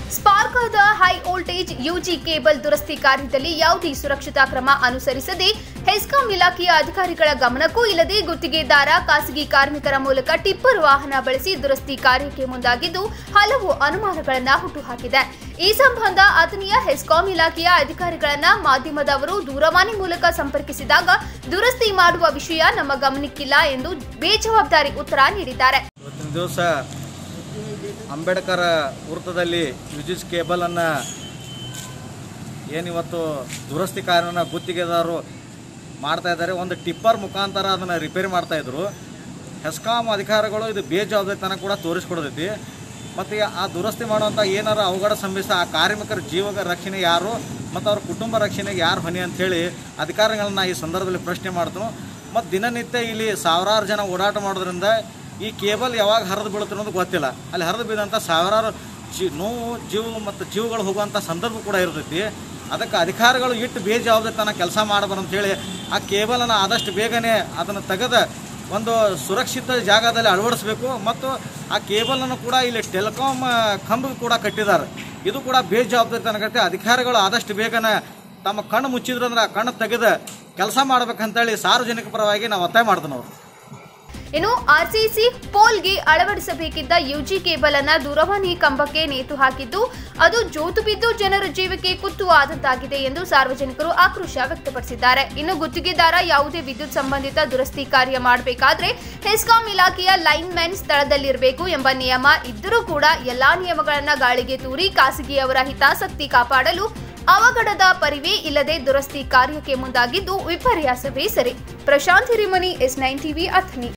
ಸ್ಪಾರ್ಕಾದ high voltage UG cable ದುರಸ್ತಿ ಕಾರ್ಯದಲ್ಲಿ ಯಾವುದೇ ಸುರಕ್ಷತಾ ಕ್ರಮ ಅನುಸರಿಸದೆ ಹೆಸ್ಕಾಂ ಇಲಾಖೆಯ ಅಧಿಕಾರಿಗಳ ಗಮನಕ್ಕೂ ಇಲ್ಲದೆ ಗುತ್ತಿಗೆದಾರ ಖಾಸಗಿ ಕಾರ್ಮಿಕರ ಮೂಲಕ ಟಿಪ್ಪರ್ ವಾಹನ ಬಳಸಿ ದುರಸ್ತಿ ಕಾರ್ಯಕ್ಕೆ ಮುಂದಾಗಿದ್ದು ಹಲವು ಅನುಮಾನಗಳನ್ನ ಹುಟ್ಟುಹಾಕಿದೆ ಈ ಸಂಬಂಧ ಅಥಣಿಯ ಹೆಸ್ಕಾಂ ಇಲಾಖೆಯ ಅಧಿಕಾರಿಗಳನ್ನ ಮಾಧ್ಯಮದವರು ದೂರವಾಣಿ ಮೂಲಕ ಸಂಪರ್ಕಿಸಿದಾಗ ದುರಸ್ತಿ ಮಾಡುವ ವಿಷಯ ನಮ್ಮ ಗಮನಕ್ಕಿಲ್ಲ ಎಂದು ಬೇಜವಾಬ್ದಾರಿ ಉತ್ತರ ನೀಡಿದ್ದಾರೆ ಇವತ್ತಿನ ದಿವಸ ಅಂಬೇಡ್ಕರ್ ವೃತ್ತದಲ್ಲಿ ವಿದ್ಯುತ್ ಕೇಬಲನ್ನು ಏನಿವತ್ತು ದುರಸ್ತಿ ಕಾರ್ಯನ ಗುತ್ತಿಗೆದಾರರು ಮಾಡ್ತಾ ಇದ್ದಾರೆ ಒಂದು ಟಿಪ್ಪರ್ ಮುಖಾಂತರ ಅದನ್ನು ರಿಪೇರಿ ಮಾಡ್ತಾ ಇದ್ರು ಹೆಸ್ಕಾಂ ಅಧಿಕಾರಿಗಳು ಇದು ಬೇಜವಾಬ್ದಾರಿತನ ಕೂಡ ತೋರಿಸ್ಕೊಡ್ತೈತಿ ಮತ್ತು ಆ ದುರಸ್ತಿ ಮಾಡುವಂಥ ಏನಾರ ಅವಘಡ ಸಂಭವಿಸ ಆ ಕಾರ್ಮಿಕರ ಜೀವ ರಕ್ಷಣೆ ಯಾರು ಮತ್ತು ಅವ್ರ ಕುಟುಂಬ ರಕ್ಷಣೆಗೆ ಯಾರು ಹೊಣೆ ಅಂಥೇಳಿ ಅಧಿಕಾರಿಗಳನ್ನ ಈ ಸಂದರ್ಭದಲ್ಲಿ ಪ್ರಶ್ನೆ ಮಾಡ್ತನು ಮತ್ತು ದಿನನಿತ್ಯ ಇಲ್ಲಿ ಸಾವಿರಾರು ಜನ ಓಡಾಟ ಮಾಡೋದ್ರಿಂದ ಈ ಕೇಬಲ್ ಯಾವಾಗ ಹರಿದು ಬೀಳುತ್ತೆ ಅನ್ನೋದು ಗೊತ್ತಿಲ್ಲ ಅಲ್ಲಿ ಹರಿದು ಬಿದ್ದಂಥ ಸಾವಿರಾರು ಜೀ ನೋವು ಜೀವ ಮತ್ತು ಜೀವಗಳು ಹೋಗುವಂಥ ಸಂದರ್ಭ ಕೂಡ ಇರ್ತೈತಿ ಅದಕ್ಕೆ ಅಧಿಕಾರಿಗಳು ಇಟ್ಟು ಬೇಜವಾಬ್ದಾರಿತನ ಕೆಲಸ ಮಾಡಬಾರ್ದು ಅಂತೇಳಿ ಆ ಕೇಬಲನ್ನು ಆದಷ್ಟು ಬೇಗನೆ ಅದನ್ನು ತೆಗೆದ ಒಂದು ಸುರಕ್ಷಿತ ಜಾಗದಲ್ಲಿ ಅಳವಡಿಸಬೇಕು ಮತ್ತು ಆ ಕೇಬಲನ್ನು ಕೂಡ ಇಲ್ಲಿ ಟೆಲಿಕಾಮ್ ಕಂಬ ಕೂಡ ಕಟ್ಟಿದ್ದಾರೆ ಇದು ಕೂಡ ಬೇಜವಾಬ್ದಾರಿತನಗತ್ತೆ ಅಧಿಕಾರಿಗಳು ಆದಷ್ಟು ಬೇಗನೆ ತಮ್ಮ ಕಣ್ಣು ಮುಚ್ಚಿದ್ರಂದ್ರೆ ಆ ಕಣ್ಣು ತೆಗೆದು ಕೆಲಸ ಮಾಡ್ಬೇಕಂತೇಳಿ ಸಾರ್ವಜನಿಕ ಪರವಾಗಿ ನಾವು ಒತ್ತಾಯ ಮಾಡ್ತೀವಿ ನಾವು ಇನ್ನು ಆರ್ಸಿಸಿ ಪೋಲ್ಗೆ ಅಳವಡಿಸಬೇಕಿದ್ದ ಯುಜಿ ಕೇಬಲ್ ಅನ್ನ ದೂರವಾಣಿ ಕಂಬಕ್ಕೆ ನೇತು ಹಾಕಿದ್ದು ಅದು ಜೋತು ಬಿದ್ದು ಜನರ ಜೀವಕ್ಕೆ ಕುತ್ತು ಆದಂತಾಗಿದೆ ಎಂದು ಸಾರ್ವಜನಿಕರು ಆಕ್ರೋಶ ವ್ಯಕ್ತಪಡಿಸಿದ್ದಾರೆ ಇನ್ನು ಗುತ್ತಿಗೆದಾರ ಯಾವುದೇ ವಿದ್ಯುತ್ ಸಂಬಂಧಿತ ದುರಸ್ತಿ ಕಾರ್ಯ ಮಾಡಬೇಕಾದ್ರೆ ಹೆಸ್ಕಾಂ ಇಲಾಖೆಯ ಲೈನ್ ಮ್ಯಾನ್ ಸ್ಥಳದಲ್ಲಿರಬೇಕು ಎಂಬ ನಿಯಮ ಇದ್ದರೂ ಕೂಡ ಎಲ್ಲಾ ನಿಯಮಗಳನ್ನ ಗಾಳಿಗೆ ತೂರಿ ಖಾಸಗಿಯವರ ಹಿತಾಸಕ್ತಿ ಕಾಪಾಡಲು ಅವಘಡದ ಪರಿವೇ ಇಲ್ಲದೆ ದುರಸ್ತಿ ಕಾರ್ಯಕ್ಕೆ ಮುಂದಾಗಿದ್ದು ವಿಪರ್ಯಾಸವೇ ಸರಿ Prashant Hirimani S nine TV Athani